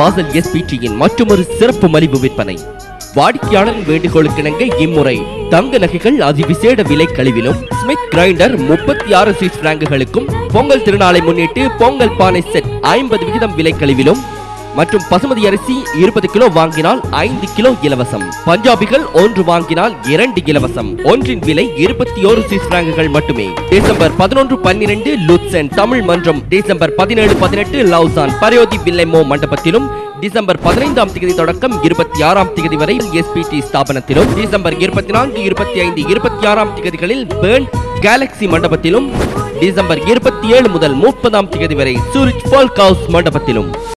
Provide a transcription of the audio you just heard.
பாசல் எஸ்பிடியின் மற்றொரு சிறப்பு மலிவு விற்பனை வாடிக்கையாளரின் வேண்டுகோளுக்கிணங்க இம்முறை தங்க நகைகள் அதிவிசேட விலை கழிவிலும் ஸ்மித் கிரைண்டர் முப்பத்தி ஆறு சுவிஸ் பிராங்குகளுக்கும் பொங்கல் திருநாளை முன்னிட்டு பொங்கல் பானை செட் ஐம்பது விகிதம் விலை கழிவிலும் மற்றும் பசுமதி அரிசி இருபது கிலோ வாங்கினால் ஐந்து கிலோ இலவசம் பஞ்சாபிகள் ஒன்று வாங்கினால் இரண்டு இலவசம் ஒன்றின் விலை இருபத்தி ஓரு சுவிஸ் பிராங்குகள் மட்டுமே டிசம்பர் பதினொன்று பன்னிரண்டு லுட்சன் தமிழ் மன்றம் டிசம்பர் பதினேழு பதினெட்டு லவுசான் பரியோதி வில்லைமோ மண்டபத்திலும் டிசம்பர் பதினைந்தாம் தேதி தொடக்கம் இருபத்தி ஆறாம் தேதி வரை எஸ்பிடி ஸ்தாபனத்திலும் டிசம்பர் இருபத்தி நான்கு இருபத்தி ஐந்து இருபத்தி ஆறாம் தேதிகளில் பேர்ன் கேலக்சி மண்டபத்திலும் டிசம்பர் இருபத்தி ஏழு முதல் முப்பதாம் தேதி வரை சூரிச் ஃபால்க் ஹவுஸ் மண்டபத்திலும்